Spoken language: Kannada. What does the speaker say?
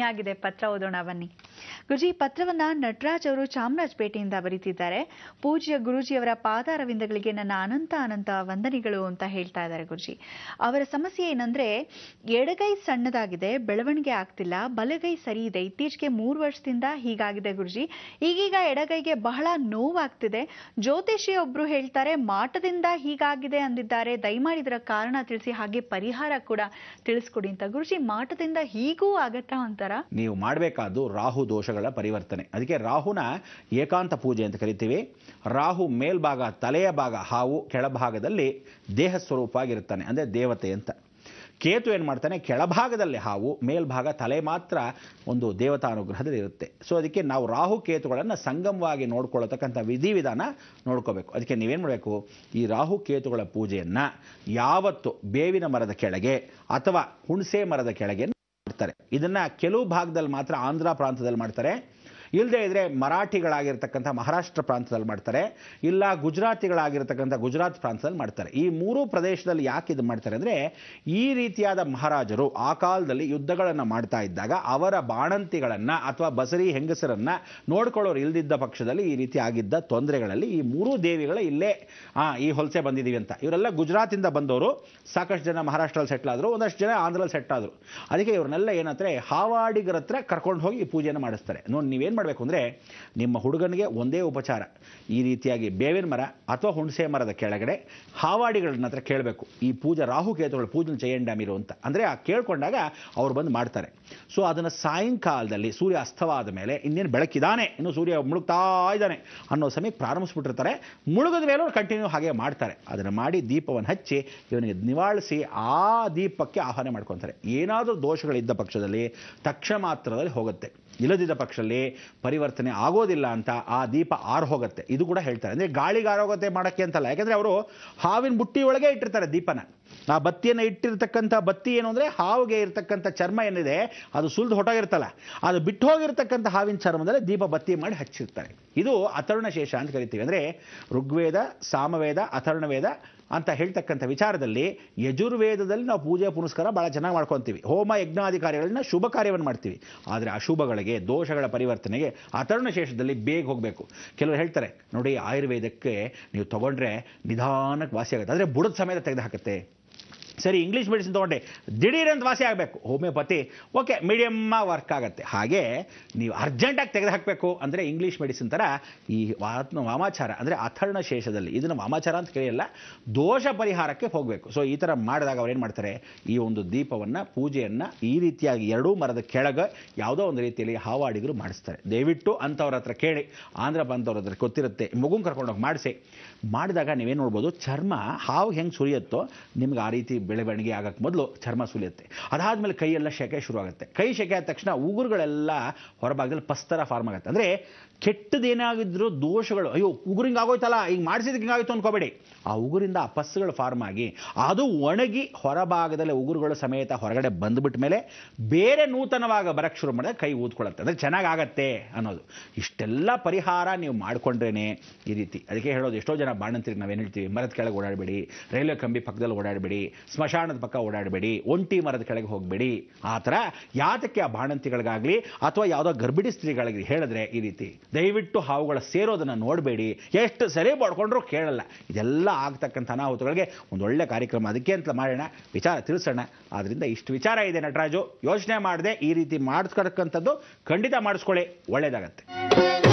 ಧ್ವನಿಯಾಗಿದೆ ಪತ್ರ ಓದೋಣ ಬನ್ನಿ ಗುರುಜಿ ಈ ಪತ್ರವನ್ನ ನಟರಾಜ್ ಅವರು ಚಾಮರಾಜಪೇಟೆಯಿಂದ ಬರೀತಿದ್ದಾರೆ ಪೂಜ್ಯ ಗುರುಜಿಯವರ ಪಾದಾರವಿಂದಗಳಿಗೆ ನನ್ನ ಅನಂತ ಅನಂತ ವಂದನೆಗಳು ಅಂತ ಹೇಳ್ತಾ ಇದ್ದಾರೆ ಗುರುಜಿ ಅವರ ಸಮಸ್ಯೆ ಏನಂದ್ರೆ ಎಡಗೈ ಸಣ್ಣದಾಗಿದೆ ಬೆಳವಣಿಗೆ ಆಗ್ತಿಲ್ಲ ಬಲಗೈ ಸರಿ ಇದೆ ಇತ್ತೀಚೆಗೆ ಮೂರು ವರ್ಷದಿಂದ ಹೀಗಾಗಿದೆ ಗುರುಜಿ ಈಗೀಗ ಎಡಗೈಗೆ ಬಹಳ ನೋವಾಗ್ತಿದೆ ಜ್ಯೋತಿಷಿ ಒಬ್ರು ಹೇಳ್ತಾರೆ ಮಾಟದಿಂದ ಹೀಗಾಗಿದೆ ಅಂದಿದ್ದಾರೆ ದಯಮಾಡಿ ಇದರ ಕಾರಣ ತಿಳಿಸಿ ಹಾಗೆ ಪರಿಹಾರ ಕೂಡ ತಿಳಿಸ್ಕೊಡಿ ಅಂತ ಗುರುಜಿ ಮಾಟದಿಂದ ಹೀಗೂ ಆಗತ್ತಾ ಅಂತಾರ ನೀವು ಮಾಡಬೇಕಾದ್ದು ರಾಹು ದೋಷಗಳ ಪರಿವರ್ತನೆ ಅದಕ್ಕೆ ರಾಹುನ ಏಕಾಂತ ಪೂಜೆ ಅಂತ ಕರಿತೀವಿ ರಾಹು ಮೇಲ್ಭಾಗ ತಲೆಯ ಭಾಗ ಹಾವು ಕೆಳಭಾಗದಲ್ಲಿ ದೇಹ ಸ್ವರೂಪ ಆಗಿರ್ತಾನೆ ಅಂದರೆ ದೇವತೆ ಅಂತ ಕೇತು ಏನು ಮಾಡ್ತಾನೆ ಕೆಳಭಾಗದಲ್ಲಿ ಹಾವು ಮೇಲ್ಭಾಗ ತಲೆ ಮಾತ್ರ ಒಂದು ದೇವತಾ ಅನುಗ್ರಹದಲ್ಲಿ ಇರುತ್ತೆ ಸೊ ಅದಕ್ಕೆ ನಾವು ರಾಹು ಕೇತುಗಳನ್ನು ಸಂಗಮವಾಗಿ ನೋಡ್ಕೊಳ್ಳತಕ್ಕಂಥ ವಿಧಿವಿಧಾನ ನೋಡ್ಕೋಬೇಕು ಅದಕ್ಕೆ ನೀವೇನು ಮಾಡಬೇಕು ಈ ರಾಹು ಕೇತುಗಳ ಪೂಜೆಯನ್ನು ಯಾವತ್ತು ಬೇವಿನ ಮರದ ಕೆಳಗೆ ಅಥವಾ ಹುಣಸೆ ಮರದ ಕೆಳಗೆ ಮಾಡ್ತಾರೆ ಇದನ್ನ ಕೆಲವು ಭಾಗದಲ್ಲಿ ಮಾತ್ರ ಆಂಧ್ರ ಪ್ರಾಂತದಲ್ಲಿ ಮಾಡ್ತಾರೆ ಇಲ್ಲದೆ ಇದ್ರೆ ಮರಾಠಿಗಳಾಗಿರ್ತಕ್ಕಂಥ ಮಹಾರಾಷ್ಟ್ರ ಪ್ರಾಂತದಲ್ಲಿ ಮಾಡ್ತಾರೆ ಇಲ್ಲ ಗುಜರಾತಿಗಳಾಗಿರ್ತಕ್ಕಂಥ ಗುಜರಾತ್ ಪ್ರಾಂತದಲ್ಲಿ ಮಾಡ್ತಾರೆ ಈ ಮೂರು ಪ್ರದೇಶದಲ್ಲಿ ಯಾಕೆ ಇದು ಮಾಡ್ತಾರೆ ಅಂದರೆ ಈ ರೀತಿಯಾದ ಮಹಾರಾಜರು ಆ ಕಾಲದಲ್ಲಿ ಯುದ್ಧಗಳನ್ನು ಮಾಡ್ತಾ ಇದ್ದಾಗ ಅವರ ಬಾಣಂತಿಗಳನ್ನು ಅಥವಾ ಬಸರಿ ಹೆಂಗಸರನ್ನ ನೋಡ್ಕೊಳ್ಳೋರು ಇಲ್ದಿದ್ದ ಪಕ್ಷದಲ್ಲಿ ಈ ರೀತಿ ಆಗಿದ್ದ ತೊಂದರೆಗಳಲ್ಲಿ ಈ ಮೂರೂ ದೇವಿಗಳ ಇಲ್ಲೇ ಆ, ಈ ಹೊಲಸೆ ಬಂದಿದ್ದೀವಿ ಅಂತ ಇವರೆಲ್ಲ ಗುಜರಾತಿಂದ ಬಂದವರು ಸಾಕಷ್ಟು ಜನ ಮಹಾರಾಷ್ಟ್ರಲ್ಲಿ ಸೆಟ್ಲ್ ಆದರು ಒಂದಷ್ಟು ಜನ ಆಂಧ್ರಲ್ಲಿ ಸೆಟ್ ಆದರು ಅದಕ್ಕೆ ಇವ್ರನ್ನೆಲ್ಲ ಏನಂತಾರೆ ಹಾವಾಡಿಗರ ಹತ್ರ ಕರ್ಕೊಂಡು ಹೋಗಿ ಈ ಪೂಜೆಯನ್ನು ಮಾಡಿಸ್ತಾರೆ ನೋಡಿ ನೀವೇನು ಮಾಡಬೇಕು ಅಂದರೆ ನಿಮ್ಮ ಹುಡುಗನಿಗೆ ಒಂದೇ ಉಪಚಾರ ಈ ರೀತಿಯಾಗಿ ಬೇವಿನ ಮರ ಅಥವಾ ಹುಣಸೆ ಮರದ ಕೆಳಗಡೆ ಹಾವಾಡಿಗಳನ್ನ ಹತ್ರ ಕೇಳಬೇಕು ಈ ಪೂಜೆ ರಾಹು ಕೇತುಗಳು ಪೂಜೆ ಚಯಂಡಾಮಿರು ಅಂತ ಅಂದರೆ ಆ ಕೇಳ್ಕೊಂಡಾಗ ಅವ್ರು ಬಂದು ಮಾಡ್ತಾರೆ ಸೊ ಅದನ್ನು ಸಾಯಂಕಾಲದಲ್ಲಿ ಸೂರ್ಯ ಅಸ್ತವಾದ ಮೇಲೆ ಇನ್ನೇನು ಬೆಳಕಿದಾನೆ ಇನ್ನು ಸೂರ್ಯ ಮುಳುಗ್ತಾ ಇದ್ದಾನೆ ಅನ್ನೋ ಸಮಯಕ್ಕೆ ಪ್ರಾರಂಭಿಸ್ಬಿಟ್ಟಿರ್ತಾರೆ ಮುಳುಗದ ಮೇಲೆ ಅವ್ರು ಕಂಟಿನ್ಯೂ ಹಾಗೆ ಮಾಡ್ತಾರೆ ಅದನ್ನು ಮಾಡಿ ದೀಪವನ್ನು ಹಚ್ಚಿ ಇವನಿಗೆ ನಿವಾಳಿಸಿ ಆ ದೀಪಕ್ಕೆ ಆಹ್ವಾನ ಮಾಡ್ಕೊತಾರೆ ಏನಾದರೂ ದೋಷಗಳಿದ್ದ ಪಕ್ಷದಲ್ಲಿ ತಕ್ಷಣ ಮಾತ್ರದಲ್ಲಿ ಹೋಗುತ್ತೆ ಇಲ್ಲದಿದ್ದ ಪಕ್ಷದಲ್ಲಿ ಪರಿವರ್ತನೆ ಆಗೋದಿಲ್ಲ ಅಂತ ಆ ದೀಪ ಆರು ಹೋಗುತ್ತೆ ಇದು ಕೂಡ ಹೇಳ್ತಾರೆ ಅಂದರೆ ಗಾಳಿಗೆ ಆರೋಗತೆ ಮಾಡೋಕ್ಕೆ ಅಂತಲ್ಲ ಯಾಕಂದರೆ ಅವರು ಹಾವಿನ ಬುಟ್ಟಿ ಒಳಗೆ ಇಟ್ಟಿರ್ತಾರೆ ದೀಪನ ಆ ಬತ್ತಿಯನ್ನು ಇಟ್ಟಿರ್ತಕ್ಕಂಥ ಬತ್ತಿ ಏನು ಅಂದರೆ ಹಾವಿಗೆ ಇರ್ತಕ್ಕಂಥ ಚರ್ಮ ಏನಿದೆ ಅದು ಸುಲಿದು ಹೊಟ್ಟೋಗಿರ್ತಲ್ಲ ಅದು ಬಿಟ್ಟು ಹೋಗಿರ್ತಕ್ಕಂಥ ಹಾವಿನ ಚರ್ಮದಲ್ಲಿ ದೀಪ ಬತ್ತಿ ಮಾಡಿ ಹಚ್ಚಿರ್ತಾರೆ ಇದು ಅಥರ್ಣ ಶೇಷ ಅಂತ ಕರಿತೀವಿ ಅಂದರೆ ಋಗ್ವೇದ ಸಾಮವೇದ ಅಥರ್ಣವೇದ ಅಂತ ಹೇಳ್ತಕ್ಕಂಥ ವಿಚಾರದಲ್ಲಿ ಯಜುರ್ವೇದದಲ್ಲಿ ನಾವು ಪೂಜೆ ಪುನಸ್ಕಾರ ಭಾಳ ಚೆನ್ನಾಗಿ ಮಾಡ್ಕೊತೀವಿ ಹೋಮ ಯಜ್ಞಾಧಿಕಾರಿಗಳನ್ನ ಶುಭ ಕಾರ್ಯವನ್ನು ಮಾಡ್ತೀವಿ ಆದರೆ ಅಶುಭಗಳಿಗೆ ದೋಷಗಳ ಪರಿವರ್ತನೆಗೆ ಅಥರ್ಣ ಶೇಷದಲ್ಲಿ ಬೇಗ ಹೋಗಬೇಕು ಕೆಲವರು ಹೇಳ್ತಾರೆ ನೋಡಿ ಆಯುರ್ವೇದಕ್ಕೆ ನೀವು ತಗೊಂಡ್ರೆ ನಿಧಾನಕ್ಕೆ ವಾಸಿ ಆಗುತ್ತೆ ಆದರೆ ಬುಡದ ಸಮೇತ ತೆಗೆದು ಹಾಕುತ್ತೆ ಸರಿ ಇಂಗ್ಲೀಷ್ ಮೆಡಿಸಿನ್ ತೊಗೊಂಡೆ ದಿಢೀರಂತ ವಾಸಿ ಆಗಬೇಕು ಹೋಮಿಯೋಪತಿ ಓಕೆ ಮೀಡಿಯಮ್ಮ ವರ್ಕ್ ಆಗುತ್ತೆ ಹಾಗೆ ನೀವು ಅರ್ಜೆಂಟಾಗಿ ತೆಗೆದು ಹಾಕಬೇಕು ಅಂದರೆ ಇಂಗ್ಲೀಷ್ ಮೆಡಿಸಿನ್ ಥರ ಈ ವಾತ್ಮ ವಾಮಾಚಾರ ಅಂದರೆ ಅಥರ್ಣ ಶೇಷದಲ್ಲಿ ಇದನ್ನು ವಾಮಾಚಾರ ಅಂತ ಕೇಳಿಯಲ್ಲ ದೋಷ ಪರಿಹಾರಕ್ಕೆ ಹೋಗಬೇಕು ಸೊ ಈ ಥರ ಮಾಡಿದಾಗ ಅವ್ರು ಏನು ಮಾಡ್ತಾರೆ ಈ ಒಂದು ದೀಪವನ್ನು ಪೂಜೆಯನ್ನು ಈ ರೀತಿಯಾಗಿ ಎರಡೂ ಮರದ ಕೆಳಗೆ ಯಾವುದೋ ಒಂದು ರೀತಿಯಲ್ಲಿ ಹಾವಾಡಿಗರು ಮಾಡಿಸ್ತಾರೆ ದಯವಿಟ್ಟು ಅಂಥವ್ರ ಹತ್ರ ಕೇಳಿ ಆಂಧ್ರ ಬಂದವ್ರ ಹತ್ರ ಗೊತ್ತಿರುತ್ತೆ ಮಗುನ ಕರ್ಕೊಂಡೋಗಿ ಮಾಡಿಸಿ ಮಾಡಿದಾಗ ನೀವೇನು ನೋಡ್ಬೋದು ಚರ್ಮ ಹಾವು ಹೆಂಗೆ ಸುರಿಯುತ್ತೋ ನಿಮ್ಗೆ ಆ ರೀತಿ ಬೆಳವಣಿಗೆ ಆಗಕ್ಕೆ ಮೊದಲು ಚರ್ಮ ಸುಲಿಯುತ್ತೆ ಅದಾದಮೇಲೆ ಕೈಯೆಲ್ಲ ಶೆಕೆ ಶುರುವಾಗುತ್ತೆ ಕೈ ಶೆಕೆ ಆದ ತಕ್ಷಣ ಉಗುರುಗಳೆಲ್ಲ ಹೊರಭಾಗದಲ್ಲಿ ಪಸ್ತರ ಫಾರ್ಮ್ ಆಗುತ್ತೆ ಅಂದರೆ ಕೆಟ್ಟದೇನಾಗಿದ್ರು ದೋಷಗಳು ಅಯ್ಯೋ ಉಗುರಿಂಗ್ ಆಗೋಯ್ತಲ್ಲ ಈಗ ಮಾಡಿಸಿದಕ್ಕೆ ಹಿಂಗಾಗೋಯ್ತು ಅನ್ಕೋಬೇಡಿ ಆ ಉಗುರಿಂದ ಆ ಪಸ್ಸುಗಳು ಫಾರ್ಮ್ ಆಗಿ ಅದು ಒಣಗಿ ಹೊರಭಾಗದಲ್ಲಿ ಉಗುರುಗಳು ಸಮೇತ ಹೊರಗಡೆ ಬಂದ್ಬಿಟ್ಟ ಮೇಲೆ ಬೇರೆ ನೂತನವಾಗ ಬರಕ್ಕೆ ಶುರು ಮಾಡಿದ್ರೆ ಕೈ ಊದ್ಕೊಳ್ಳುತ್ತೆ ಅಂದರೆ ಚೆನ್ನಾಗಾಗತ್ತೆ ಅನ್ನೋದು ಇಷ್ಟೆಲ್ಲ ಪರಿಹಾರ ನೀವು ಮಾಡ್ಕೊಂಡ್ರೇನೆ ಈ ರೀತಿ ಅದಕ್ಕೆ ಹೇಳೋದು ಎಷ್ಟೋ ಜನ ಬಾಣಂತಿರಿಗೆ ನಾವೇನು ಹೇಳ್ತೀವಿ ಮರದ ಕೆಳಗೆ ಓಡಾಡಬೇಡಿ ರೈಲ್ವೆ ಕಂಬಿ ಪಕ್ಕದಲ್ಲಿ ಓಡಾಡಬೇಡಿ ಸ್ಮಶಾನದ ಪಕ್ಕ ಓಡಾಡಬೇಡಿ ಒಂಟಿ ಮರದ ಕೆಳಗೆ ಹೋಗಬೇಡಿ ಆ ಥರ ಯಾತಕ್ಕೆ ಆ ಬಾಣಂತಿಗಳಿಗಾಗಲಿ ಅಥವಾ ಯಾವುದೋ ಗರ್ಭಿಣಿ ಸ್ತ್ರೀಗಳಿಗೆ ಹೇಳಿದ್ರೆ ಈ ರೀತಿ ದಯವಿಟ್ಟು ಹಾವುಗಳ ಸೇರೋದನ್ನು ನೋಡಬೇಡಿ ಎಷ್ಟು ಸರಿ ಬಡ್ಕೊಂಡ್ರೂ ಕೇಳಲ್ಲ ಇದೆಲ್ಲ ಆಗ್ತಕ್ಕಂಥ ಅನಾಹುತಗಳಿಗೆ ಒಂದು ಒಳ್ಳೆ ಕಾರ್ಯಕ್ರಮ ಅದಕ್ಕೆ ಅಂತ ಮಾಡೋಣ ವಿಚಾರ ತಿಳಿಸೋಣ ಆದ್ದರಿಂದ ಇಷ್ಟು ವಿಚಾರ ಇದೆ ನಟರಾಜು ಯೋಚನೆ ಮಾಡದೆ ಈ ರೀತಿ ಮಾಡಿಸ್ಕೊಳ್ತಕ್ಕಂಥದ್ದು ಖಂಡಿತ ಮಾಡಿಸ್ಕೊಳ್ಳಿ ಒಳ್ಳೇದಾಗತ್ತೆ